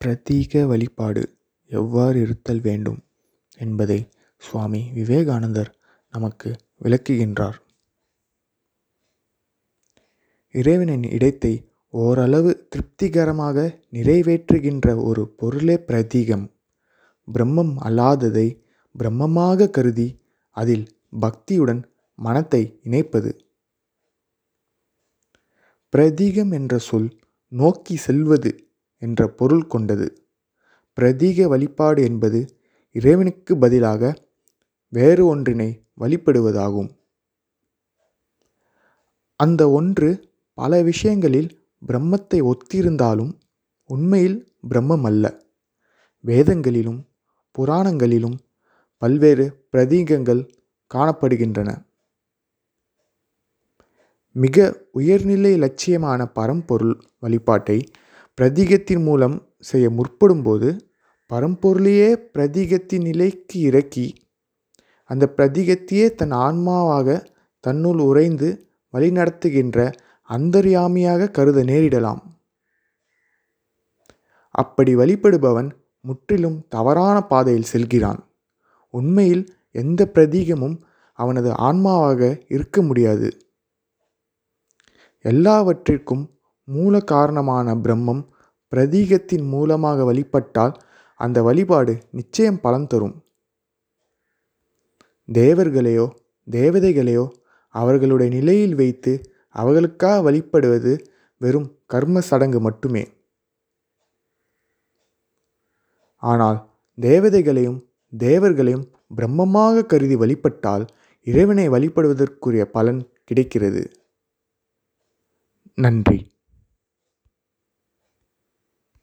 பிரதீக வழிபாடு எவ்வாறு இருத்தல் வேண்டும் என்பதை சுவாமி விவேகானந்தர் நமக்கு விளக்குகின்றார் இறைவனின் இடத்தை ஓரளவு திருப்திகரமாக நிறைவேற்றுகின்ற ஒரு பொருளே பிரதீகம் பிரம்மம் அல்லாததை பிரம்மமாக கருதி அதில் பக்தியுடன் மனத்தை இணைப்பது பிரதீகம் என்ற சொல் நோக்கி செல்வது என்ற பொருள் கொண்டது பிரதீக வழிபாடு என்பது இறைவனுக்கு பதிலாக வேறு ஒன்றினை வழிபடுவதாகும் அந்த ஒன்று பல விஷயங்களில் பிரம்மத்தை ஒத்திருந்தாலும் உண்மையில் பிரம்மம் அல்ல வேதங்களிலும் புராணங்களிலும் பல்வேறு பிரதீகங்கள் காணப்படுகின்றன மிக உயர்நிலை இலட்சியமான பரம்பொருள் வழிபாட்டை பிரதீகத்தின் மூலம் செய்ய முற்படும்போது பரம்பொருளையே பிரதீகத்தின் நிலைக்கு இறக்கி அந்த பிரதீகத்தையே தன் ஆன்மாவாக தன்னுள் உறைந்து வழிநடத்துகின்ற அந்தர்யாமியாக கருத நேரிடலாம் அப்படி வழிபடுபவன் முற்றிலும் தவறான பாதையில் செல்கிறான் உண்மையில் எந்த பிரதீகமும் அவனது ஆன்மாவாக இருக்க முடியாது எல்லாவற்றிற்கும் மூல காரணமான பிரம்மம் பிரதீகத்தின் மூலமாக வழிபட்டால் அந்த வழிபாடு நிச்சயம் பலன் தரும் தேவர்களையோ தேவதைகளையோ அவர்களுடைய நிலையில் வைத்து அவர்களுக்காக வழிபடுவது வெறும் கர்ம சடங்கு மட்டுமே ஆனால் தேவதைகளையும் தேவர்களையும் பிரம்மமாக கருதி வழிபட்டால் இறைவனை வழிபடுவதற்குரிய பலன் கிடைக்கிறது நன்றி